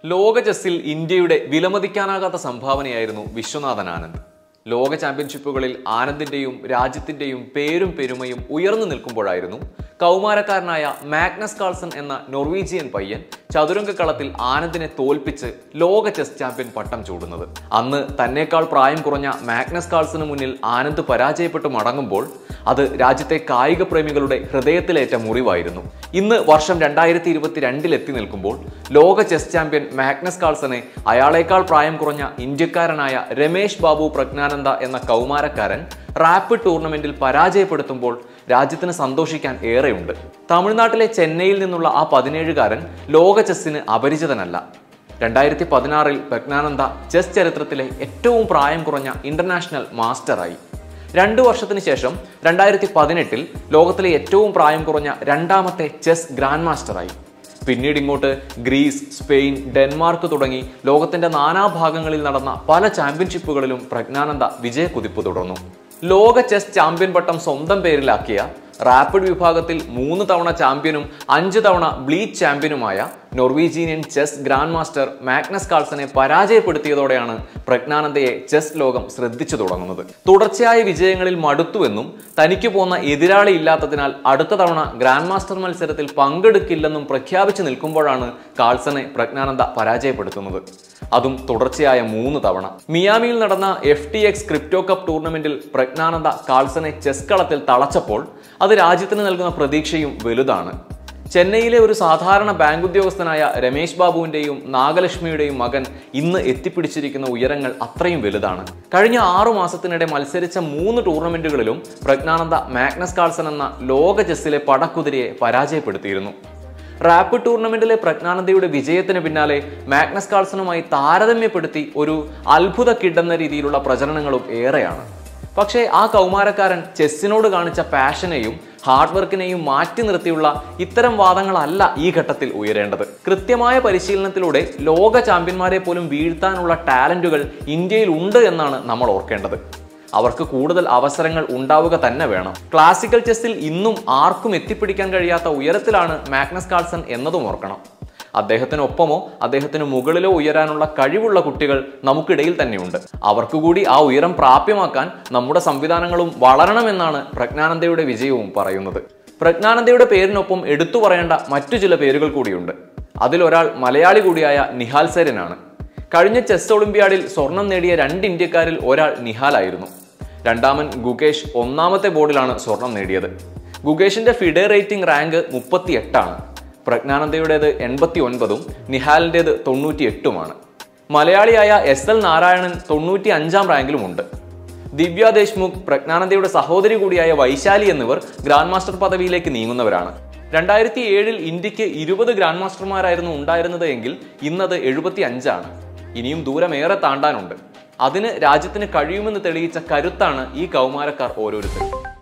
ലോക ചെസ്സിൽ ഇന്ത്യയുടെ വിലമതിക്കാനാകാത്ത സംഭാവനയായിരുന്നു വിശ്വനാഥൻ ആനന്ദ് ലോക ചാമ്പ്യൻഷിപ്പുകളിൽ ആനന്ദിന്റെയും രാജ്യത്തിന്റെയും പേരും പെരുമയും ഉയർന്നു നിൽക്കുമ്പോഴായിരുന്നു കൗമാരക്കാരനായ മാഗ്നസ് കാൾസൺ എന്ന നൊർവീജിയൻ പയ്യൻ ചതുരംഗക്കളത്തിൽ ആനന്ദിനെ തോൽപ്പിച്ച് ലോക ചെസ് ചാമ്പ്യൻ പട്ടം ചൂടുന്നത് അന്ന് തന്നേക്കാൾ പ്രായം കുറഞ്ഞ മാഗ്നസ് കാൾസന് മുന്നിൽ ആനന്ദ് പരാജയപ്പെട്ടു മടങ്ങുമ്പോൾ അത് രാജ്യത്തെ കായിക പ്രേമികളുടെ ഹൃദയത്തിലേറ്റ മുറിവായിരുന്നു ഇന്ന് വർഷം രണ്ടായിരത്തി ഇരുപത്തിരണ്ടിൽ എത്തി നിൽക്കുമ്പോൾ ലോക ചെസ് ചാമ്പ്യൻ മാഗ്നസ് കാൾസനെ അയാളേക്കാൾ പ്രായം കുറഞ്ഞ ഇന്ത്യക്കാരനായ രമേശ് ബാബു പ്രജ്ഞാനന്ദ എന്ന കൗമാരക്കാരൻ റാപ്പിഡ് ടൂർണമെന്റിൽ പരാജയപ്പെടുത്തുമ്പോൾ രാജ്യത്തിന് സന്തോഷിക്കാൻ ഏറെയുണ്ട് തമിഴ്നാട്ടിലെ ചെന്നൈയിൽ നിന്നുള്ള ആ പതിനേഴുകാരൻ ലോക ചെസ്സിന് അപരിചിതനല്ല രണ്ടായിരത്തി പതിനാറിൽ പ്രജ്ഞാനന്ദ ചെസ് ചരിത്രത്തിലെ ഏറ്റവും പ്രായം കുറഞ്ഞ ഇന്റർനാഷണൽ മാസ്റ്ററായി രണ്ടു വർഷത്തിന് ശേഷം രണ്ടായിരത്തി പതിനെട്ടിൽ ലോകത്തിലെ ഏറ്റവും പ്രായം കുറഞ്ഞ രണ്ടാമത്തെ ചെസ് ഗ്രാൻഡ് മാസ്റ്ററായി പിന്നീട് ഇങ്ങോട്ട് ഗ്രീസ് സ്പെയിൻ ഡെൻമാർക്ക് തുടങ്ങി ലോകത്തിന്റെ നാനാഭാഗങ്ങളിൽ നടന്ന പല ചാമ്പ്യൻഷിപ്പുകളിലും പ്രജ്ഞാനന്ദ വിജയക്കുതിപ്പ് തുടർന്നു ലോക ചെസ് ചാമ്പ്യൻ പട്ടം സ്വന്തം പേരിലാക്കിയ റാപ്പിഡ് വിഭാഗത്തിൽ മൂന്ന് തവണ ചാമ്പ്യനും അഞ്ച് തവണ ബ്ലീച്ച് ചാമ്പ്യനുമായ Norwegian chess grandmaster Magnus കാൾസനെ പരാജയപ്പെടുത്തിയതോടെയാണ് പ്രജ്ഞാനന്ദയെ ചെസ് ലോകം ശ്രദ്ധിച്ചു തുടങ്ങുന്നത് തുടർച്ചയായ വിജയങ്ങളിൽ മടുത്തുവെന്നും തനിക്ക് പോന്ന എതിരാളി ഇല്ലാത്തതിനാൽ അടുത്ത തവണ ഗ്രാൻഡ് മാസ്റ്റർ മത്സരത്തിൽ പങ്കെടുക്കില്ലെന്നും പ്രഖ്യാപിച്ചു നിൽക്കുമ്പോഴാണ് കാൾസനെ പ്രജ്ഞാനന്ദ പരാജയപ്പെടുത്തുന്നത് അതും തുടർച്ചയായ മൂന്ന് തവണ മിയാമിയിൽ നടന്ന F T X crypto cup ടൂർണമെന്റിൽ പ്രജ്ഞാനന്ദ കാൾസനെ ചെസ് കളത്തിൽ തളച്ചപ്പോൾ അത് രാജ്യത്തിന് നൽകുന്ന പ്രതീക്ഷയും വലുതാണ് ചെന്നൈയിലെ ഒരു സാധാരണ ബാങ്ക് ഉദ്യോഗസ്ഥനായ രമേശ് ബാബുവിന്റെയും നാഗലക്ഷ്മിയുടെയും മകൻ ഇന്ന് എത്തിപ്പിടിച്ചിരിക്കുന്ന ഉയരങ്ങൾ അത്രയും വലുതാണ് കഴിഞ്ഞ ആറു മാസത്തിനിടെ മത്സരിച്ച മൂന്ന് ടൂർണമെന്റുകളിലും പ്രജ്ഞാനന്ദ മാഗ്നസ് കാൾസൺ എന്ന ലോക ചെസ്സിലെ പടക്കുതിരയെ പരാജയപ്പെടുത്തിയിരുന്നു റാപ്പിഡ് ടൂർണമെന്റിലെ പ്രജ്ഞാനന്ദയുടെ വിജയത്തിന് പിന്നാലെ മാഗ്നസ് കാൾസണുമായി താരതമ്യപ്പെടുത്തി ഒരു അത്ഭുത കിഡെന്ന രീതിയിലുള്ള പ്രചരണങ്ങളും ഏറെയാണ് പക്ഷേ ആ കൗമാരക്കാരൻ ചെസ്സിനോട് കാണിച്ച പാഷനെയും ഹാർഡ് വർക്കിനെയും മാറ്റി നിർത്തിയുള്ള ഇത്തരം വാദങ്ങളല്ല ഈ ഘട്ടത്തിൽ ഉയരേണ്ടത് കൃത്യമായ പരിശീലനത്തിലൂടെ ലോക ചാമ്പ്യന്മാരെ പോലും വീഴ്ത്താനുള്ള ടാലന്റുകൾ ഇന്ത്യയിൽ ഉണ്ട് എന്നാണ് നമ്മൾ ഓർക്കേണ്ടത് അവർക്ക് കൂടുതൽ അവസരങ്ങൾ ഉണ്ടാവുക തന്നെ വേണം ക്ലാസിക്കൽ ചെസ്സിൽ ഇന്നും ആർക്കും എത്തിപ്പിടിക്കാൻ കഴിയാത്ത ഉയരത്തിലാണ് മാഗ്നസ് കാൾസൺ എന്നതും ഓർക്കണം അദ്ദേഹത്തിനൊപ്പമോ അദ്ദേഹത്തിന് മുകളിലോ ഉയരാനുള്ള കഴിവുള്ള കുട്ടികൾ നമുക്കിടയിൽ തന്നെയുണ്ട് അവർക്ക് കൂടി ആ ഉയരം പ്രാപ്യമാക്കാൻ നമ്മുടെ സംവിധാനങ്ങളും വളരണമെന്നാണ് പ്രജ്ഞാനന്ദയുടെ വിജയവും പറയുന്നത് പ്രജ്ഞാനന്ദയുടെ പേരിനൊപ്പം എടുത്തു പറയേണ്ട മറ്റു ചില പേരുകൾ കൂടിയുണ്ട് അതിലൊരാൾ മലയാളി കൂടിയായ നിഹാൽ സേരനാണ് കഴിഞ്ഞ ചെസ് ഒളിമ്പ്യാഡിൽ സ്വർണം നേടിയ രണ്ട് ഇന്ത്യക്കാരിൽ ഒരാൾ നിഹാലായിരുന്നു രണ്ടാമൻ ഗുകേഷ് ഒന്നാമത്തെ ബോർഡിലാണ് സ്വർണം നേടിയത് ഗുകേഷിന്റെ ഫിഡെ റേറ്റിംഗ് റാങ്ക് മുപ്പത്തി എട്ടാണ് പ്രജ്ഞാനന്ദയുടേത് എൺപത്തി ഒൻപതും നിഹാലിൻ്റെത് തൊണ്ണൂറ്റി എട്ടുമാണ് മലയാളിയായ എസ് എൽ നാരായണൻ തൊണ്ണൂറ്റി അഞ്ചാം റാങ്കിലുമുണ്ട് ദിവ്യ ദേശ്മുഖ് പ്രജ്ഞാനന്ദയുടെ സഹോദരി കൂടിയായ വൈശാലി എന്നിവർ ഗ്രാൻഡ് മാസ്റ്റർ പദവിയിലേക്ക് നീങ്ങുന്നവരാണ് രണ്ടായിരത്തി ഏഴിൽ ഇന്ത്യക്ക് ഇരുപത് ഗ്രാൻഡ് മാസ്റ്റർമാരായിരുന്നു ഉണ്ടായിരുന്നത് എങ്കിൽ ഇന്നത് എഴുപത്തി അഞ്ചാണ് ഇനിയും ദൂരമേറെ താണ്ടാനുണ്ട് അതിന് രാജ്യത്തിന് കഴിയുമെന്ന് തെളിയിച്ച കരുത്താണ് ഈ കൗമാരക്കാർ ഓരോരുത്തരും